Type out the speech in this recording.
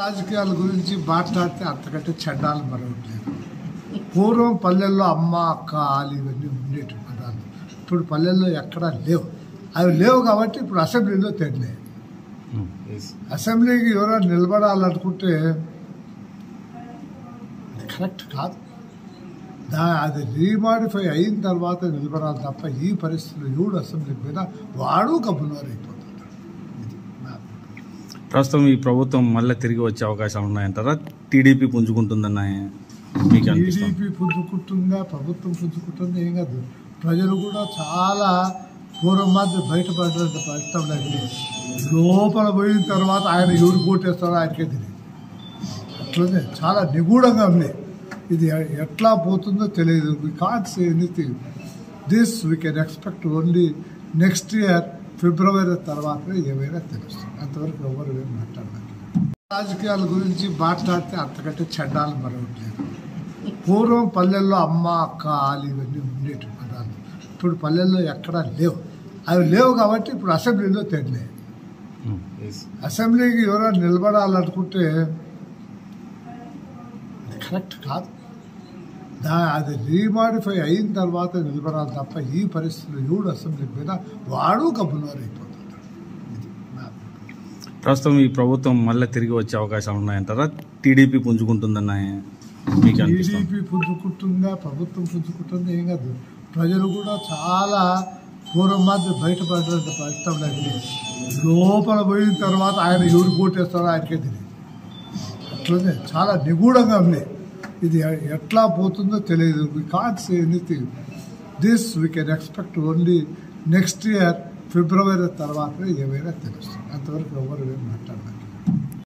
రాజకీయాల గురించి మాట్లాడితే అంతకంటే చెడ్డాలు మరొకట్లేదు పూర్వం పల్లెల్లో అమ్మ అక్క ఆలు ఇవన్నీ ఉండేటి పదాలు ఇప్పుడు పల్లెల్లో ఎక్కడా లేవు అవి లేవు కాబట్టి ఇప్పుడు అసెంబ్లీలో తెరలే అసెంబ్లీకి ఎవరైనా నిలబడాలనుకుంటే అది కరెక్ట్ కాదు దా అది రీమాడిఫై అయిన తర్వాత నిలబడాలి తప్ప ఈ పరిస్థితుల్లో ఎవడు అసెంబ్లీ మీద వాడు కబున్నారు అయిపోతాడు ఇది నా అభిప్రాయం. ప్రస్తుతం ఈ ప్రభుత్వం మళ్ళీ తిరిగి వచ్చే అవకాశాలు ఉన్నాయంటారా టీడీపీ పుంజుకుంటుందన్న మీకు అనిపిస్తుంది టీడీపీ పుంజుకుంటుందా ప్రభుత్వం పుంజుకుంటుందా ఏం కాదు ప్రజలు కూడా చాలా పూర్వం మాత్రం బయటపడేంత ప్రయత్నం లేదు లోపల పోయిన తర్వాత ఆయన ఎవరు కోటేస్తారో ఆయనకే తెలియదు అట్లనే చాలా నిగూఢంగా ఉంది ఇది ఎట్లా పోతుందో తెలియదు we can't say anything this we can expect only next year ఫిబ్రవరి తర్వాత ఏమైనా తెలుస్తుంది అంతవరకు ఎవరు ఏం మాట్లాడలేదు రాజకీయాల గురించి మాట్లాడితే అంతకంటే చెడ్డాలు మరొకట్లేదు పూర్వం పల్లెల్లో అమ్మ అక్క ఆలు ఇవన్నీ ఉండేటి పదాలు ఇప్పుడు పల్లెల్లో ఎక్కడా లేవు అవి లేవు కాబట్టి ఇప్పుడు అసెంబ్లీలో తెరలే అసెంబ్లీకి ఎవరైనా నిలబడాలనుకుంటే అది కరెక్ట్ కాదు దా అది రీమాడిఫై అయిన తర్వాత నిలబడాలి తప్ప ఈ పరిస్థితుల్లో ఎవడు అసెంబ్లీ మీద వాడు కబున్నారు అయిపోతాడు ఇది నా అభిప్రాయం. ప్రస్తుతం ఈ ప్రభుత్వం మళ్ళీ తిరిగి వచ్చే అవకాశాలు ఉన్నాయంటారా టీడీపీ పుంజుకుంటుందన్న మీకు అనిపిస్తుంది టీడీపీ పుంజుకుంటుందా ప్రభుత్వం పుంజుకుంటుందా ఏం కాదు ప్రజలు కూడా చాలా పూర్వం మాత్రం బయటపడేంత ప్రయత్నం లేదు లోపల పోయిన తర్వాత ఆయన ఎవరు కోటేస్తారో ఆయనకే తెలియదు అట్లనే చాలా నిగూఢంగా ఉంది ఇది ఎట్లా పోతుందో తెలియదు we can't say anything this we can expect only next year ఫిబ్రవరి తర్వాత ఏమైనా తెలుస్తుంది అంతవరకు ఎవరు ఏం మాట్లాడలేదు